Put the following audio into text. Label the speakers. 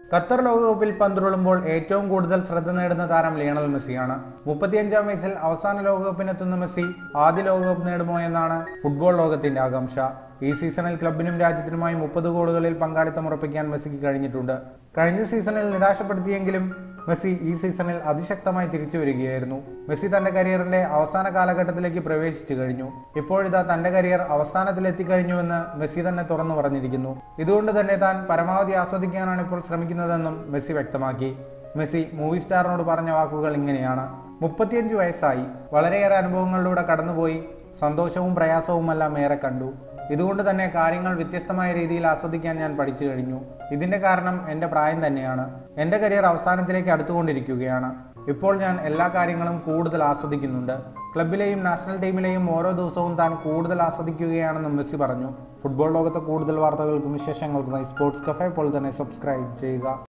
Speaker 1: Qatar ലോകകപ്പിൽ പന്തുരുളുമ്പോൾ ഏറ്റവും കൂടുതൽ ശ്രദ്ധ നേടുന്ന താരം ലിയണൽ മെസ്സിയാണ് മുപ്പത്തിയഞ്ചാം വയസ്സിൽ അവസാന ലോകകപ്പിനെത്തുന്ന മെസ്സി ആദ്യ ലോകകപ്പ് നേടുമോ എന്നാണ് ഫുട്ബോൾ ലോകത്തിന്റെ ആകാംക്ഷ ഈ സീസണിൽ ക്ലബിനും രാജ്യത്തിനുമായി മുപ്പത് ഗോളുകളിൽ പങ്കാളിത്തം ഉറപ്പിക്കാൻ മെസ്സിക്ക് കഴിഞ്ഞിട്ടുണ്ട് കഴിഞ്ഞ സീസണിൽ നിരാശപ്പെടുത്തിയെങ്കിലും മെസ്സി ഈ സീസണിൽ അതിശക്തമായി തിരിച്ചു വരികയായിരുന്നു മെസ്സി തന്റെ കരിയറിന്റെ അവസാന കാലഘട്ടത്തിലേക്ക് പ്രവേശിച്ചു കഴിഞ്ഞു ഇപ്പോഴിതാ തന്റെ കരിയർ അവസാനത്തിൽ എത്തിക്കഴിഞ്ഞുവെന്ന് മെസ്സി തന്നെ തുറന്നു പറഞ്ഞിരിക്കുന്നു ഇതുകൊണ്ട് തന്നെ താൻ പരമാവധി ആസ്വദിക്കാനാണ് ഇപ്പോൾ ശ്രമിക്കുന്നതെന്നും മെസ്സി വ്യക്തമാക്കി മെസ്സി മൂവി സ്റ്റാറിനോട് പറഞ്ഞ വാക്കുകൾ ഇങ്ങനെയാണ് മുപ്പത്തിയഞ്ച് വയസ്സായി വളരെയേറെ അനുഭവങ്ങളിലൂടെ കടന്നുപോയി സന്തോഷവും പ്രയാസവുമെല്ലാം ഏറെ കണ്ടു ഇതുകൊണ്ട് തന്നെ കാര്യങ്ങൾ വ്യത്യസ്തമായ രീതിയിൽ ആസ്വദിക്കാൻ ഞാൻ പഠിച്ചു കഴിഞ്ഞു ഇതിന്റെ കാരണം എൻ്റെ പ്രായം തന്നെയാണ് എൻ്റെ കരിയർ അവസാനത്തിലേക്ക് അടുത്തുകൊണ്ടിരിക്കുകയാണ് ഇപ്പോൾ ഞാൻ എല്ലാ കാര്യങ്ങളും കൂടുതൽ ആസ്വദിക്കുന്നുണ്ട് ക്ലബിലെയും നാഷണൽ ടീമിലെയും ഓരോ ദിവസവും താൻ കൂടുതൽ ആസ്വദിക്കുകയാണെന്നും മെസ്സി പറഞ്ഞു ഫുട്ബോൾ ലോകത്തെ കൂടുതൽ വാർത്തകൾക്കും വിശേഷങ്ങൾക്കുമായി സ്പോർട്സ് കഫേ പോലെ തന്നെ സബ്സ്ക്രൈബ് ചെയ്യുക